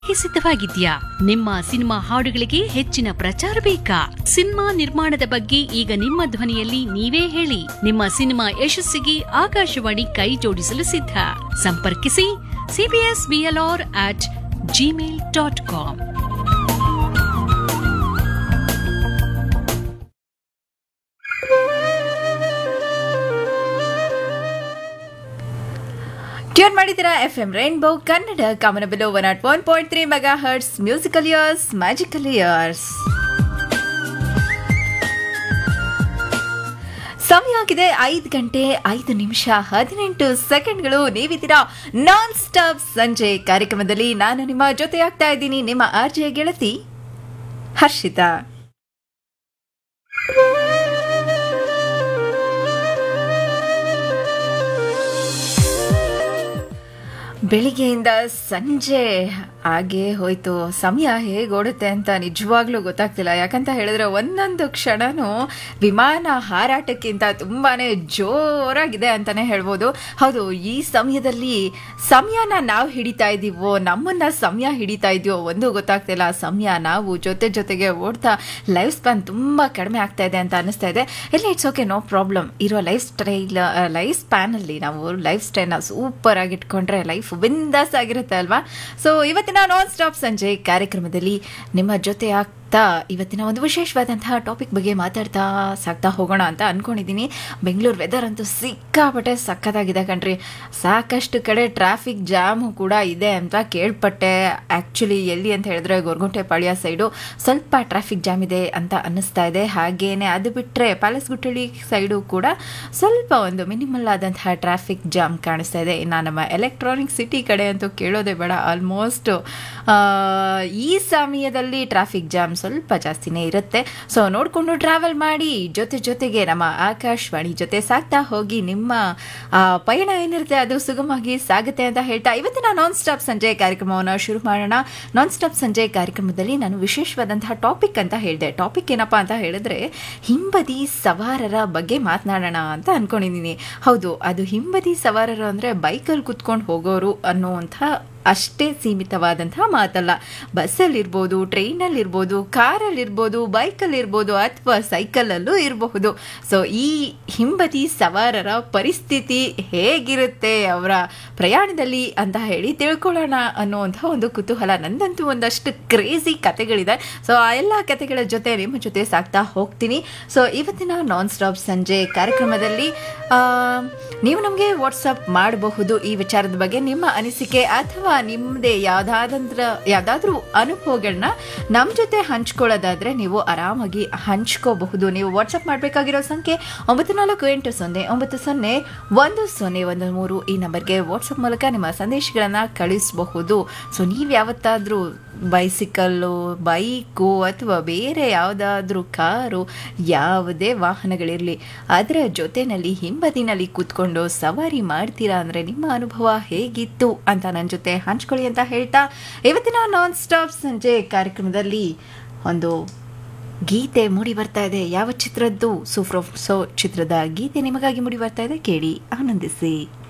ಸಿದ್ಧವಾಗಿದ್ಯಾ ನಿಮ್ಮ ಸಿನಿಮಾ ಹಾಡುಗಳಿಗೆ ಹೆಚ್ಚಿನ ಪ್ರಚಾರ ಬೇಕಾ ಸಿನಿಮಾ ನಿರ್ಮಾಣದ ಬಗ್ಗೆ ಈಗ ನಿಮ್ಮ ಧ್ವನಿಯಲ್ಲಿ ನೀವೇ ಹೇಳಿ ನಿಮ್ಮ ಸಿನಿಮಾ ಯಶಸ್ಸಿಗೆ ಆಕಾಶವಾಣಿ ಕೈ ಜೋಡಿಸಲು ಸಿದ್ಧ ಸಂಪರ್ಕಿಸಿ CBS BLR at Gmail dot com tune ಮಾಡಿದ್ದೀರಾ F M rainbow Kannada Kamanabillu one not one point three megahertz musical years magical years ಸಮಯ ಆಗಿದೆ ಐದು ಗಂಟೆ ಐದು ನಿಮಿಷ ಹದಿನೆಂಟು ಸೆಕೆಂಡ್ಗಳು ನೀವಿದ್ದೀರಾ ನಾನ್ ಸ್ಟಾಪ್ ಸಂಜೆ ಕಾರ್ಯಕ್ರಮದಲ್ಲಿ ನಾನು ನಿಮ್ಮ ಜೊತೆ ಆಗ್ತಾ ಇದ್ದೀನಿ ನಿಮ್ಮ ಆರ್ಜೆ ಗೆಳತಿ ಹರ್ಷಿತಾ ಬೆಳಿಗ್ಗೆಯಿಂದ ಸಂಜೆ ಹಾಗೆ ಹೋಯ್ತು ಸಮಯ ಹೇಗೆ ಓಡುತ್ತೆ ಅಂತ ನಿಜವಾಗ್ಲೂ ಗೊತ್ತಾಗ್ತಿಲ್ಲ ಯಾಕಂತ ಹೇಳಿದ್ರೆ ಒಂದೊಂದು ಕ್ಷಣನೂ ವಿಮಾನ ಹಾರಾಟಕ್ಕಿಂತ ತುಂಬಾನೇ ಜೋರಾಗಿದೆ ಅಂತಾನೆ ಹೇಳ್ಬೋದು ಹೌದು ಈ ಸಮಯದಲ್ಲಿ ಸಮಯನ ನಾವು ಹಿಡಿತಾ ಇದ್ದೀವೋ ನಮ್ಮನ್ನ ಸಮಯ ಹಿಡಿತಾ ಇದೆಯೋ ಒಂದು ಗೊತ್ತಾಗ್ತಿಲ್ಲ ಸಮಯ ನಾವು ಜೊತೆ ಜೊತೆಗೆ ಓಡ್ತಾ ಲೈಫ್ ಸ್ಪ್ಯಾನ್ ತುಂಬ ಕಡಿಮೆ ಆಗ್ತಾ ಇದೆ ಅಂತ ಅನಿಸ್ತಾ ಇದೆ ಇಲ್ಲ ಇಟ್ಸ್ ಓಕೆ ನೋ ಪ್ರಾಬ್ಲಮ್ ಇರೋ ಲೈಫ್ ಸ್ಟೈಲ್ ಲೈಫ್ ಸ್ಪ್ಯಾನಲ್ಲಿ ನಾವು ಲೈಫ್ ಸ್ಟೈಲ್ನ ಸೂಪರ್ ಆಗಿ ಇಟ್ಕೊಂಡ್ರೆ ಲೈಫ್ ಬಿಂದಾಸ್ ಆಗಿರುತ್ತೆ ಅಲ್ವಾ ಸೊ ಇವತ್ತಿನ ನಾನ್ ಸ್ಟಾಪ್ ಸಂಜೆ ಕಾರ್ಯಕ್ರಮದಲ್ಲಿ ನಿಮ್ಮ ಜೊತೆ ಆಗ್ತಾ ಇವತ್ತಿನ ಒಂದು ವಿಶೇಷವಾದಂತಹ ಟಾಪಿಕ್ ಬಗ್ಗೆ ಮಾತಾಡ್ತಾ ಸಾಕ್ತಾ ಹೋಗೋಣ ಅಂತ ಅನ್ಕೊಂಡಿದ್ದೀನಿ ಬೆಂಗಳೂರು ವೆದರ್ ಅಂತೂ ಸಿಕ್ಕಾಪಟ್ಟೆ ಸಖತ್ತಾಗಿದೆ ಕಣ್ರಿ ಸಾಕಷ್ಟು ಕಡೆ ಟ್ರಾಫಿಕ್ ಜಾಮು ಕೂಡ ಇದೆ ಅಂತ ಕೇಳ್ಪಟ್ಟೆ ಆ್ಯಕ್ಚುಲಿ ಎಲ್ಲಿ ಅಂತ ಹೇಳಿದ್ರೆ ಗೊರಗುಂಟೆ ಪಾಳ್ಯ ಸೈಡು ಸ್ವಲ್ಪ ಟ್ರಾಫಿಕ್ ಜಾಮ್ ಇದೆ ಅಂತ ಅನ್ನಿಸ್ತಾ ಇದೆ ಹಾಗೇನೆ ಅದು ಬಿಟ್ಟರೆ ಪ್ಯಾಲೇಸ್ ಗುಟ್ಟಳ್ಳಿ ಸೈಡು ಕೂಡ ಸ್ವಲ್ಪ ಒಂದು ಮಿನಿಮಲ್ ಆದಂತಹ ಟ್ರಾಫಿಕ್ ಜಾಮ್ ಕಾಣಿಸ್ತಾ ಇದೆ ಇನ್ನು ನಮ್ಮ ಎಲೆಕ್ಟ್ರಾನಿಕ್ ಸಿಟಿ ಕಡೆ ಅಂತೂ ಕೇಳೋದೇ ಬೇಡ ಆಲ್ಮೋಸ್ಟ್ ಈ ಸಮಯದಲ್ಲಿ ಟ್ರಾಫಿಕ್ ಜಾಮ್ ಸ್ವಲ್ಪ ಜಾಸ್ತಿನೇ ಇರುತ್ತೆ ಸೊ ನೋಡಿಕೊಂಡು ಟ್ರಾವೆಲ್ ಮಾಡಿ ಜೊತೆ ಜೊತೆಗೆ ನಮ್ಮ ಆಕಾಶವಾಣಿ ಜೊತೆ ಸಾಕ್ತಾ ಹೋಗಿ ನಿಮ್ಮ ಆ, ಪಯಣ ಏನಿರುತ್ತೆ ಅದು ಸುಗಮವಾಗಿ ಸಾಗುತ್ತೆ ಅಂತ ಹೇಳ್ತಾ ಇವತ್ತಿನ ನಾನ್ ಸ್ಟಾಪ್ ಸಂಜೆ ಕಾರ್ಯಕ್ರಮವನ್ನು ಶುರು ಮಾಡೋಣ ನಾನ್ ಸ್ಟಾಪ್ ಸಂಜೆ ಕಾರ್ಯಕ್ರಮದಲ್ಲಿ ನಾನು ವಿಶೇಷವಾದಂತಹ ಟಾಪಿಕ್ ಅಂತ ಹೇಳಿದೆ ಟಾಪಿಕ್ ಏನಪ್ಪಾ ಅಂತ ಹೇಳಿದ್ರೆ ಹಿಂಬದಿ ಸವಾರರ ಬಗ್ಗೆ ಮಾತನಾಡೋಣ ಅಂತ ಅನ್ಕೊಂಡಿದ್ದೀನಿ ಹೌದು ಅದು ಹಿಂಬದಿ ಸವಾರರು ಅಂದರೆ ಬೈಕಲ್ಲಿ ಕುತ್ಕೊಂಡು ಹೋಗೋರು ಅನ್ನುವಂಥ ಅಷ್ಟೇ ಸೀಮಿತವಾದಂತಹ ಮಾತಲ್ಲ ಬಸ್ಸಲ್ಲಿರ್ಬೋದು ಟ್ರೈನಲ್ಲಿರ್ಬೋದು ಕಾರಲ್ಲಿರ್ಬೋದು ಬೈಕಲ್ಲಿರ್ಬೋದು ಅಥವಾ ಸೈಕಲಲ್ಲೂ ಇರಬಹುದು ಸೊ ಈ ಹಿಂಬದಿ ಸವಾರರ ಪರಿಸ್ಥಿತಿ ಹೇಗಿರುತ್ತೆ ಅವರ ಪ್ರಯಾಣದಲ್ಲಿ ಅಂತ ಹೇಳಿ ತಿಳ್ಕೊಳ್ಳೋಣ ಅನ್ನುವಂಥ ಒಂದು ಕುತೂಹಲ ನಂದಂತೂ ಒಂದಷ್ಟು ಕ್ರೇಜಿ ಕತೆಗಳಿದೆ ಸೊ ಆ ಎಲ್ಲ ಕತೆಗಳ ಜೊತೆ ನಿಮ್ಮ ಜೊತೆ ಸಾಕ್ತಾ ಹೋಗ್ತೀನಿ ಸೊ ಇವತ್ತಿನ ನಾನ್ ಸ್ಟಾಪ್ ಸಂಜೆ ಕಾರ್ಯಕ್ರಮದಲ್ಲಿ ಆ, ನೀವು ನಮಗೆ ವಾಟ್ಸಪ್ ಮಾಡಬಹುದು ಈ ವಿಚಾರದ ಬಗ್ಗೆ ನಿಮ್ಮ ಅನಿಸಿಕೆ ಅಥವಾ ನಿಮ್ಮದೇ ಯಾವುದಾದಂದ್ರ ಯಾವುದಾದ್ರೂ ಅನುಭವಗಳನ್ನ ನಮ್ಮ ಜೊತೆ ಹಂಚ್ಕೊಳ್ಳೋದಾದ್ರೆ ನೀವು ಆರಾಮಾಗಿ ಹಂಚ್ಕೋಬಹುದು ನೀವು ವಾಟ್ಸಪ್ ಮಾಡಬೇಕಾಗಿರೋ ಸಂಖ್ಯೆ ಒಂಬತ್ತು ನಾಲ್ಕು ಎಂಟು ಸೊನ್ನೆ ಒಂಬತ್ತು ಸೊನ್ನೆ ಒಂದು ಸೊನ್ನೆ ಒಂದು ಮೂರು ಈ ನಂಬರ್ಗೆ ವಾಟ್ಸಪ್ ಮೂಲಕ ನಿಮ್ಮ ಸಂದೇಶಗಳನ್ನು ಕಳಿಸಬಹುದು ಸೊ ನೀವು ಯಾವತ್ತಾದರೂ ಬೈಸಿಕಲ್ಲು ಬೈಕು ಅಥವಾ ಬೇರೆ ಯಾವುದಾದ್ರೂ ಕಾರು ಯಾವುದೇ ವಾಹನಗಳಿರಲಿ ಅದರ ಜೊತೆಯಲ್ಲಿ ಹಿಂಬದಿನಲ್ಲಿ ಕೂತ್ಕೊಂಡು ಸವಾರಿ ಮಾಡ್ತೀರಾ ಅಂದರೆ ನಿಮ್ಮ ಅನುಭವ ಹೇಗಿತ್ತು ಅಂತ ನನ್ನ ಜೊತೆ ಹಂಚ್ಕೊಳ್ಳಿ ಅಂತ ಹೇಳ್ತಾ ಇವತ್ತಿನ ನಾನ್ ಸ್ಟಾಪ್ ಸಂಜೆ ಕಾರ್ಯಕ್ರಮದಲ್ಲಿ ಒಂದು ಗೀತೆ ಮೂಡಿ ಬರ್ತಾ ಇದೆ ಯಾವ ಚಿತ್ರದ್ದು ಸೂಫ್ರೋ ಸೊ ಚಿತ್ರದ ಗೀತೆ ನಿಮಗಾಗಿ ಮೂಡಿ ಬರ್ತಾ ಇದೆ ಕೇಳಿ ಆನಂದಿಸಿ